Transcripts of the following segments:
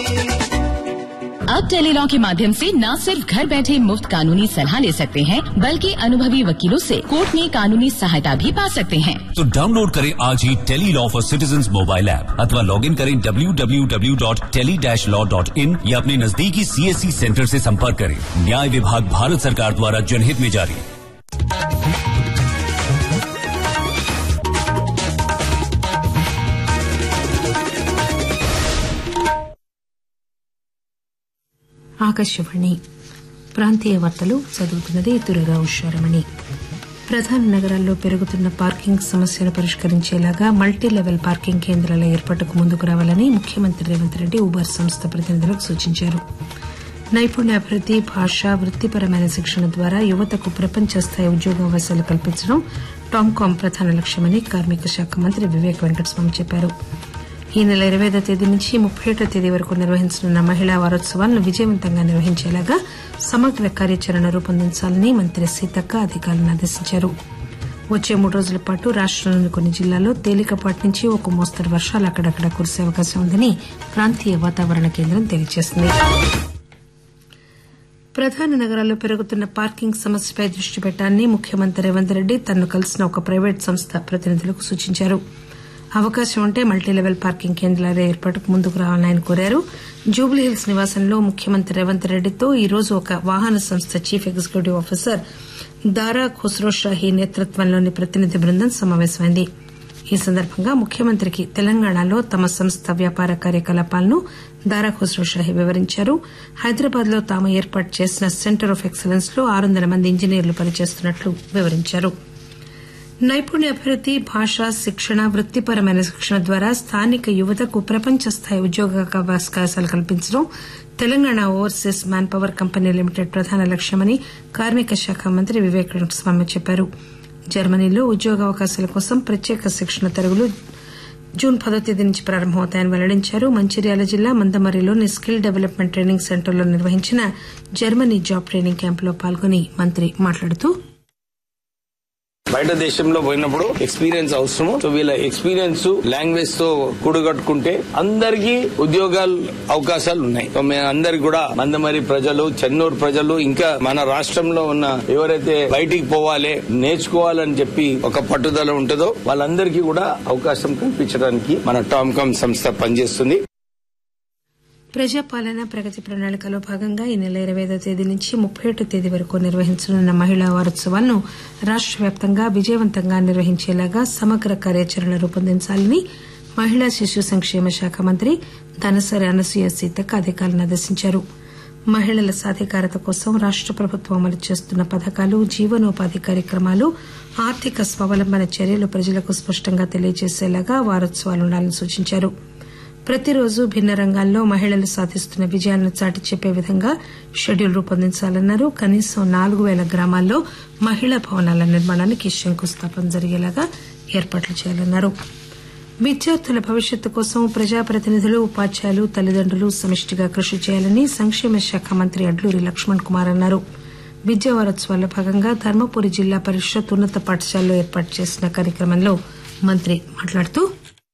अब टेलीलॉ के माध्यम से न सिर्फ घर बैठे मुफ्त कानूनी सलाह ले सकते हैं बल्कि अनुभवी वकीलों से कोर्ट में कानूनी सहायता भी पा सकते हैं तो डाउनलोड करें आज ही tele law for citizen mobile app अथवा लॉग इन करें www.tele-law.in या अपने नजदीकी सीएससी सेंटर से संपर्क करें न्याय विभाग भारत सरकार द्वारा जनहित में जारी ఆకాశవాణి ప్రాంతీయ వార్తలు చదువుతున్నది దురగా ఉషారమణి ప్రధాన నగరాల్లో పెరుగుతున్న పార్కింగ్ సమస్యను పరిష్కరించేలాగా మల్టీ లెవెల్ పార్కింగ్ కేంద్రాల ఏర్పాటుకు ముందుకు రావాలని ముఖ్యమంత్రి రేవంత్ రెడ్డి ఉబర్ సంస్థ ప్రతినిధులకు సూచించారు నైపుణ్యాభివృద్ది భాష వృత్తిపరమైన శిక్షణ ద్వారా యువతకు ప్రపంచ స్థాయి ఉద్యోగావకాశాలు కల్పించడం టామ్కామ్ ప్రధాన లక్ష్యమని కార్మిక శాఖ మంత్రి వివేక్ వెంకటస్వామి చెప్పారు ఈ నెల ఇరవై ఐదో తేదీ నుంచి ముప్పై ఒకటో తేదీ వరకు నిర్వహించనున్న మహిళా వారోత్సవాలను విజయవంతంగా నిర్వహించేలాగా సమగ్ర కార్యాచరణ రూపొందించాలని మంత్రి సీతక్క అధికారులను ఆదేశించారు వచ్చే మూడు రోజుల పాటు రాష్టంలోని కొన్ని జిల్లాల్లో తేలికపాటి నుంచి ఒక మోస్తరు వర్షాలు అక్కడక్కడ కురిసే అవకాశం ఉందని ప్రాంతీయ వాతావరణ కేంద్రం తెలియజేసింది ప్రధాన నగరాల్లో పెరుగుతున్న పార్కింగ్ సమస్యపై దృష్టి పెట్టాలని ముఖ్యమంత్రి రేవంత్ రెడ్డి తనను కలిసిన ఒక ప్రైవేట్ సంస్థ ప్రతినిధులకు సూచించారు అవకాశం ఉంటే మల్టీలెవెల్ పార్కింగ్ కేంద్రాల ఏర్పాటుకు ముందుకు రావాలని ఆయన కోరారు జూబ్లీహిల్స్ నివాసంలో ముఖ్యమంత్రి రేవంత్ రెడ్డితో ఈ రోజు ఒక వాహన సంస్థ చీఫ్ ఎగ్జిక్యూటివ్ ఆఫీసర్ దారా ఖుస్రో షాహీ నేతృత్వంలోని ప్రతినిధి బృందం సమావేశమైంది ఈ సందర్భంగా ముఖ్యమంత్రికి తెలంగాణలో తమ సంస్థ వ్యాపార కార్యకలాపాలను దారా ఖుస్రో షాహీ వివరించారు హైదరాబాద్ లో తాము ఏర్పాటు చేసిన సెంటర్ ఆఫ్ ఎక్సలెన్స్ లో ఆరు వందల మంది ఇంజనీర్లు పనిచేస్తున్నట్లు వివరించారు నైపుణ్యాభివృద్ది భాష శిక్షణ వృత్తిపరమైన శిక్షణ ద్వారా స్థానిక యువతకు ప్రపంచ స్థాయి ఉద్యోగావకాశాలు కల్పించడం Telangana overseas manpower company limited ప్రధాన లక్ష్యమని కార్మిక శాఖ మంత్రి వివేక్ వెంకటస్వామి చెప్పారు జర్మనీలో ఉద్యోగావకాశాల కోసం ప్రత్యేక శిక్షణ తరగతులు జూన్ పదో తేదీ నుంచి ప్రారంభమవుతాయని వెల్లడించారు మంచిర్యాల జిల్లా మందమర్రిలోని స్కిల్ డెవలప్మెంట్ ట్రైనింగ్ సెంటర్లో నిర్వహించిన జర్మనీ జాబ్ ట్రైనింగ్ క్యాంపులో పాల్గొని మంత్రి మాట్లాడుతూ బయట దేశంలో పోయినప్పుడు ఎక్స్పీరియన్స్ అవసరము సో వీళ్ళ ఎక్స్పీరియన్స్ లాంగ్వేజ్ తో కూడగట్టుకుంటే అందరికీ ఉద్యోగాలు అవకాశాలు ఉన్నాయి సో మేము అందరికి కూడా మందమరి ప్రజలు చెన్నూరు ప్రజలు ఇంకా మన రాష్ట్రంలో ఉన్న ఎవరైతే బయటికి పోవాలి నేర్చుకోవాలని చెప్పి ఒక పట్టుదల ఉంటుందో వాళ్ళందరికీ కూడా అవకాశం కల్పించడానికి మన టామ్కామ్ సంస్థ పనిచేస్తుంది ప్రజాపాలన ప్రగతి ప్రణాళికలో భాగంగా ఈ నెల ఇరవై ఐదో తేదీ నుంచి ముప్పై ఒకటో తేదీ వరకు నిర్వహించనున్న మహిళా వారోత్సవాలను రాష్ట వ్యాప్తంగా విజయవంతంగా నిర్వహించేలాగా సమగ్ర కార్యాచరణ రూపొందించాలని మహిళా శిశు సంక్షేమ శాఖ మంత్రి ధనసరి అనసూయ సీతక్క అధికారులను ఆదేశించారు మహిళల సాధికారత కోసం రాష్ట ప్రభుత్వం అమలు చేస్తున్న పథకాలు జీవనోపాధి కార్యక్రమాలు ఆర్థిక స్వావలంబన చర్యలు ప్రజలకు స్పష్టంగా తెలియజేసేలాగా వారోత్సవాలు ఉండాలని సూచించారు ప్రతిరోజు భిన్న రంగాల్లో మహిళలు సాధిస్తున్న విజయాలను చాటి చెప్పే విధంగా షెడ్యూల్ రూపొందించాలన్నారు కనీసం నాలుగు పేల గ్రామాల్లో మహిళా భవనాల నిర్మాణానికి శంకుస్థాపన జరిగేలాగా ఏర్పాట్లు చేయాలన్నారు విద్యార్థుల భవిష్యత్తు కోసం ప్రజాప్రతినిధులు ఉపాధ్యాయులు తల్లిదండ్రులు సమిష్టిగా కృషి చేయాలని సంక్షేమ శాఖ మంత్రి అడ్లూరి లక్ష్మణ్ కుమార్ అన్నారు విద్యా వారోత్సవాల్లో భాగంగా ధర్మపురి జిల్లా పరిషత్ ఉన్నత పాఠశాలలో ఏర్పాటు చేసిన కార్యక్రమంలో మంత్రి మాట్లాడుతూ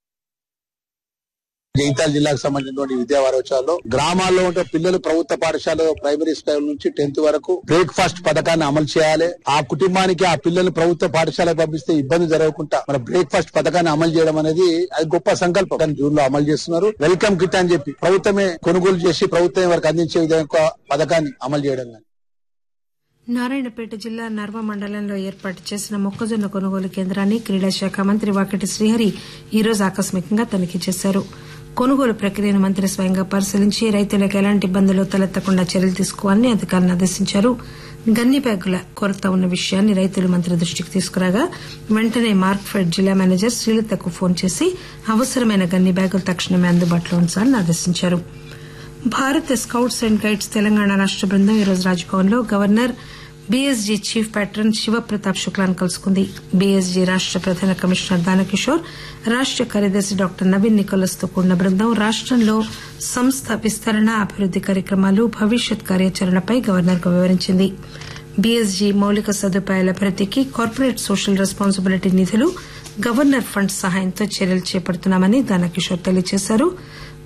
జగిత్యాల జిల్లాకు సంబంధించినటువంటి విద్యా వారోత్సవాల్లో గ్రామాల్లో ఉంటే పిల్లలు ప్రభుత్వ పాఠశాల ప్రైమరీ స్కూల్ నుంచి టెన్త్ వరకు బ్రేక్ఫాస్ట్ పథకాన్ని అమలు చేయాలి ఆ కుటుంబానికి ఆ పిల్లల్ని ప్రభుత్వ పాఠశాలకు పంపిస్తే ఇబ్బంది జరగకుండా మన బ్రేక్ఫాస్ట్ పథకాన్ని అమలు చేయడం అనేది అది గొప్ప సంకల్పం కానీ జూన్ లో అమలు చేస్తున్నారు వెల్కమ్ కిట్ అని చెప్పి ప్రభుత్వమే కొనుగోలు చేసి ప్రభుత్వం వరకు అందించే విధంగా పథకాన్ని అమలు చేయడం కానీ నారాయణపేట జిల్లా నర్వ మండలంలో ఏర్పాటు చేసిన మొక్కజొన్న కొనుగోలు కేంద్రాన్ని క్రీడా శాఖ మంత్రి వాకటి శ్రీహరి ఈ రోజు ఆకస్మికంగా తనిఖీ చేశారు కొనుగోలు ప్రక్రియను మంత్రి స్వయంగా పరిశీలించి రైతులకు ఎలాంటి ఇబ్బందులు తలెత్తకుండా చర్యలు తీసుకోవాలని అధికారులను ఆదేశించారు గన్ని బ్యాగుల కొరత ఉన్న విషయాన్ని రైతులు మంత్రి దృష్టికి తీసుకురాగా వెంటనే మార్క్ఫెడ్ జిల్లా మేనేజర్ శ్రీలతకు ఫోన్ చేసి అవసరమైన గన్ని బ్యాగులు తక్షణమే అందుబాటులో ఉంచాలని ఆదేశించారు భారత స్కౌట్స్ అండ్ గైడ్స్ తెలంగాణ రాష్ట బృందం ఈరోజు రాజ్భవన్ లో governor BSG chief patron Shivapratap శుక్లాను కలుసుకుంది బీఎస్జీ రాష్ట ప్రధాన కమిషనర్ దానకిషోర్ రాష్ట కార్యదర్శి డాక్టర్ నవీన్ నికోలస్ తో కూడిన బృందం రాష్టంలో సంస్థ విస్తరణ అభివృద్ది కార్యక్రమాలు భవిష్యత్ కార్యాచరణపై గవర్నర్ కు వివరించింది బీఎస్జీ మౌలిక సదుపాయాల అభివృద్దికి కార్పొరేట్ సోషల్ రెస్పాన్సిబిలిటీ నిధులు గవర్నర్ ఫండ్ సహాయంతో చర్యలు చేపడుతున్నామని దానకిషోర్ తెలియజేశారు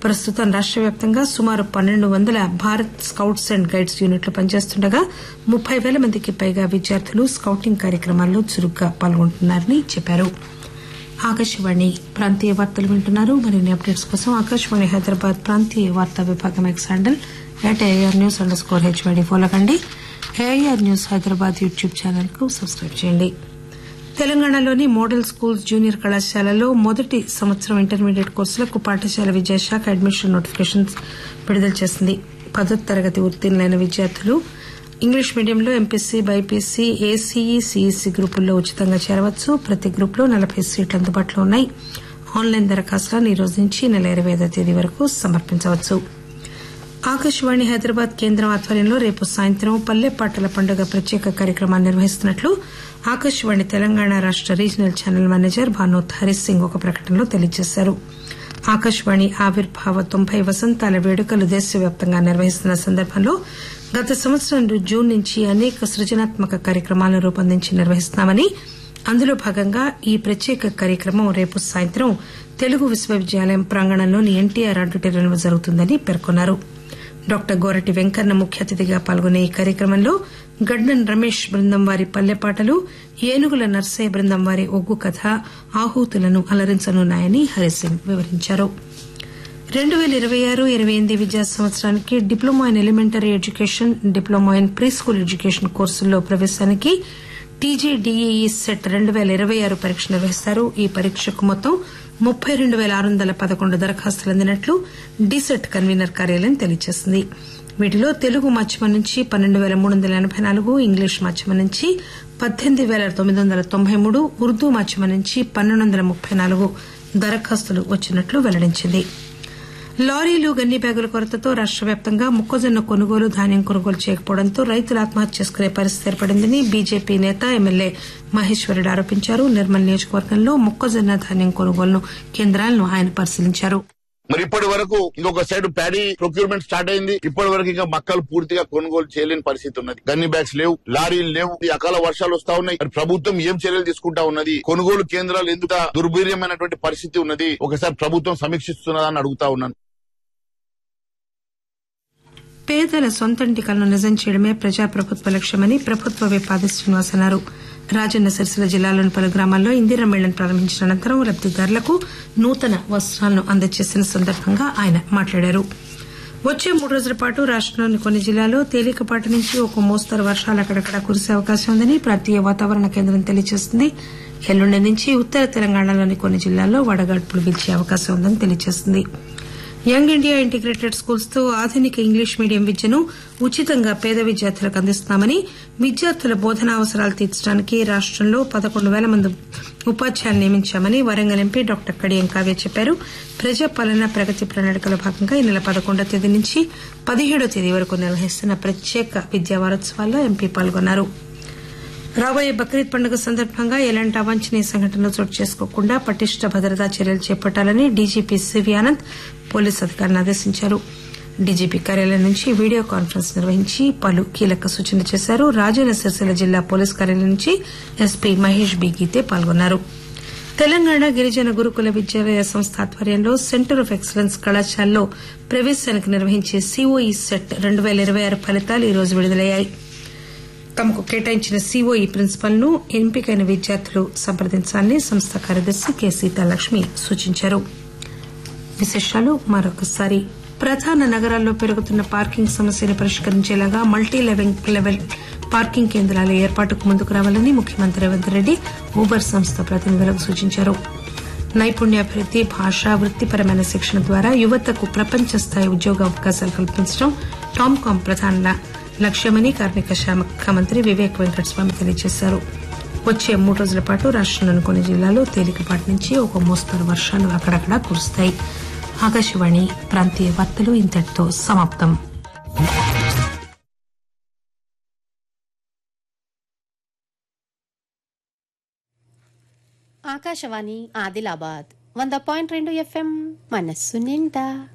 ప్రస్తుతం రాష్ట వ్యాప్తంగా సుమారు పన్నెండు వందల భారత్ స్కౌట్స్ అండ్ గైడ్స్ యూనిట్లు పనిచేస్తుండగా ముప్పై పేల మందికి పైగా విద్యార్థులు స్కౌటింగ్ కార్యక్రమాల్లో చురుగ్గా పాల్గొంటున్నారని చెప్పారు ఆకాశవాణి ప్రాంతీయ వార్తలు వింటున్నారు మరిన్ని అప్డేట్స్ కోసం ఆకాశవాణి హైదరాబాద్ ప్రాంతీయ వార్తా విభాగం X handle at AIR news underscore HYD follow కండి AIR news Hyderabad YouTube channel కు సబ్స్క్రైబ్ చేయండి తెలంగాణలోని మోడల్ స్కూల్స్ జూనియర్ కళాశాలలో మొదటి సంవత్సరం ఇంటర్మీడియట్ కోర్సులకు పాఠశాల విద్యాశాఖ అడ్మిషన్ నోటిఫికేషన్స్ విడుదల చేసింది పదో తరగతి ఉత్తీర్ణులైన విద్యార్థులు ఇంగ్లీష్ మీడియంలో ఎంపీసీ బైపీసీ ఏసీఈ సీఈసీ గ్రూపుల్లో ఉచితంగా చేరవచ్చు ప్రతి గ్రూపులో నలభై సీట్లు అందుబాటులో ఉన్నాయి ఆన్లైన్ దరఖాస్తులను ఈ రోజు నుంచి నెల ఇరవై ఐదో తేదీ వరకు సమర్పించవచ్చు ఆకాశవాణి హైదరాబాద్ కేంద్రం ఆధ్వర్యంలో రేపు సాయంత్రం పల్లె పాటల పండుగ ప్రత్యేక కార్యక్రమాన్ని నిర్వహిస్తున్నట్లు ఆకాశవాణి తెలంగాణ రాష్ట regional channel manager Banoth Harish Singh ఒక ప్రకటనలో తెలియజేశారు ఆకాశవాణి ఆవిర్భావ తొంభై వసంతాల వేడుకలు దేశవ్యాప్తంగా నిర్వహిస్తున్న సందర్భంలో గత సంవత్సరం జూన్ నుంచి అనేక సృజనాత్మక కార్యక్రమాలను రూపొందించి నిర్వహిస్తున్నామని అందులో భాగంగా ఈ ప్రత్యేక కార్యక్రమం రేపు సాయంత్రం తెలుగు విశ్వవిద్యాలయం ప్రాంగణంలోని ఎన్టీఆర్ ఆడిటోరియంలో జరుగుతుందని పేర్కొన్నారు డాక్టర్ గోరటి వెంకన్న ముఖ్య అతిథిగా పాల్గొనే ఈ కార్యక్రమంలో గడ్డన్ రమేష్ బృందం వారి పల్లెపాటలు ఏనుగుల నర్సయ్య బృందం వారి ఒగ్గు కథ ఆహూతులను అలరించనున్నాయని హరిసింగ్ వివరించారు రెండు పేల ఇరవై ఆరు ఇరవై ఎనిమిది విద్యా సంవత్సరానికి diploma in elementary education diploma in pre school education కోర్సుల్లో ప్రవేశానికి టీజీడీఈఈ సెట్ రెండు పేల ఇరవై ఆరు పరీక్ష నిర్వహిస్తారు ఈ పరీక్షకు మొత్తం ముప్పై రెండు పేల ఆరు వందల పదకొండు దరఖాస్తులు అందినట్లు డీసెట్ కన్వీనర్ కార్యాలయం తెలియజేసింది వీటిలో తెలుగు మాధ్యమం నుంచి పన్నెండు పేల మూడు వందల ఎనబై నాలుగు ఇంగ్లీష్ మాధ్యమం నుంచి పద్దెనిమిది పేల తొమ్మిది వందల తొంభై మూడు ఉర్దూ మాధ్యమం నుంచి పన్నెండు వందల ముప్పై నాలుగు దరఖాస్తులు వచ్చినట్లు వెల్లడించింది లారీలు గన్ని బ్యాగుల కొరతతో రాష్ట వ్యాప్తంగా మొక్కజొన్న కొనుగోలు ధాన్యం కొనుగోలు చేయకపోవడంతో రైతులు ఆత్మహత్య చేసుకునే పరిస్థితి ఏర్పడిందని బీజేపీ నేత ఎమ్మెల్యే మహేశ్వరుడు ఆరోపించారు నిర్మల్ నియోజకవర్గంలో మొక్కజొన్న ధాన్యం కొనుగోలు కేంద్రాలను ఆయన పరిశీలించారు మరి ఇప్పటి వరకు ఇంకొక సైడ్ ప్యాడీ ప్రొక్యూర్మెంట్ స్టార్ట్ అయింది ఇప్పటి వరకు ఇంకా మక్కలు పూర్తిగా కొనుగోలు చేయలేని పరిస్థితి ఉన్నది గన్ని బ్యాగ్స్ లేవు లారీలు లేవు ఈ అకాల వర్షాలు వస్తా ఉన్నాయి మరి ప్రభుత్వం ఏం చర్యలు తీసుకుంటా ఉన్నది కొనుగోలు కేంద్రాలు ఎందుకు దుర్భీర్యమైనటువంటి పరిస్థితి ఉన్నది ఒకసారి ప్రభుత్వం సమీక్షిస్తున్నదని అడుగుతా ఉన్నాను పేదల సొంతంటి కలను నిజం చేయడమే ప్రజాప్రభుత్వ లక్ష్యమని ప్రభుత్వ విప్ ఆది శ్రీనివాస్ అన్నారు రాజన్న సిరిసిల్ల జిల్లాలోని పలు గ్రామాల్లో ఇందిరా మేళను ప్రారంభించిన అనంతరం లబ్దిదారులకు నూతన వస్త్రాలను అందజేసిన సందర్భంగా ఆయన మాట్లాడారు వచ్చే మూడు రోజుల పాటు రాష్టంలోని కొన్ని జిల్లాల్లో తేలికపాటి నుంచి ఒక మోస్తరు వర్షాలు అక్కడక్కడ కురిసే అవకాశం ఉందని ప్రాంతీయ వాతావరణ కేంద్రం తెలియజేసింది ఎల్లుండి నుంచి ఉత్తర తెలంగాణలోని కొన్ని జిల్లాల్లో వడగాడ్పులు వీల్చే అవకాశం ఉందని తెలియజేసింది యంగ్ ఇండియా ఇంటిగ్రేటెడ్ స్కూల్స్ తో ఆధునిక ఇంగ్లీష్ మీడియం విద్యను ఉచితంగా పేద విద్యార్థులకు అందిస్తున్నామని విద్యార్థుల బోధనా అవసరాలు తీర్చడానికి రాష్టంలో పదకొండు పేల మంది ఉపాధ్యాయులు నియమించామని వరంగల్ ఎంపీ డాక్టర్ కడియం కావ్య చెప్పారు ప్రజాపాలన ప్రగతి ప్రణాళికలో భాగంగా ఈ నెల పదకొండో తేదీ నుంచి పదిహేడో తేదీ వరకు నిర్వహిస్తున్న ప్రత్యేక విద్యా వారోత్సవాల్లో ఎంపీ పాల్గొన్నారు రాబోయే బక్రీద్ పండుగ సందర్భంగా ఎలాంటి అవాంఛనీయ సంఘటనలు చోటు చేసుకోకుండా పటిష్ట భద్రతా చర్యలు చేపట్టాలని డీజీపీ సివి ఆనంద్ పోలీసు అధికారులను ఆదేశించారు డీజీపీ కార్యాలయం నుంచి వీడియో కాన్ఫరెన్స్ నిర్వహించి పలు కీలక సూచనలు చేశారు రాజన్న సిరిసిల్ల జిల్లా పోలీస్ కార్యాలయం నుంచి ఎస్పీ మహేష్ బి గీతే పాల్గొన్నారు తెలంగాణ గిరిజన గురుకుల విద్యాలయ సంస్థ ఆధ్వర్యంలో సెంటర్ ఆఫ్ ఎక్సలెన్స్ కళాశాలలో ప్రవేశానికి నిర్వహించే సిఓఈ సెట్ రెండు పేల ఇరవై ఆరు ఫలితాలు ఈ రోజు విడుదలయ్యాయి తమకు కేటాయించిన సిఓఈ ప్రిన్సిపల్ ను ఎంపికైన విద్యార్థులు సంప్రదించాలని సంస్థ కార్యదర్శి కె సీతాలక్ష్మి సూచించారు విశేషాలు మరొకసారి ప్రధాన నగరాల్లో పెరుగుతున్న పార్కింగ్ సమస్యను పరిష్కరించేలాగా మల్టీ లెవెల్ లెవెల్ పార్కింగ్ కేంద్రాల ఏర్పాటుకు ముందుకు రావాలని ముఖ్యమంత్రి రేవంత్ రెడ్డి ఊబర్ సంస్థ ప్రతినిధులకు సూచించారు నైపుణ్యాభివృద్ది భాష వృత్తిపరమైన శిక్షణ ద్వారా యువతకు ప్రపంచ స్థాయి ఉద్యోగ అవకాశాలు కల్పించడం టామ్కామ్ ప్రధాన లక్ష్యమని కార్మిక శాఖ మంత్రి వివేక్ వెంకటస్వామి తెలియజేశారు వచ్చే మూడు రోజుల పాటు రాష్టంలోని కొన్ని జిల్లాల్లో తేలికపాటి నుంచి ఒక మోస్తరు వర్షాలు అక్కడక్కడా కురుస్తాయి ఆకాశవాణి ప్రాంతీయ వార్తలు ఇంతటితో సమాప్తం ఆకాశవాణి ఆదిలాబాద్ వంద పాయింట్ రెండు ఎఫ్ఎం మనస్సు నిండా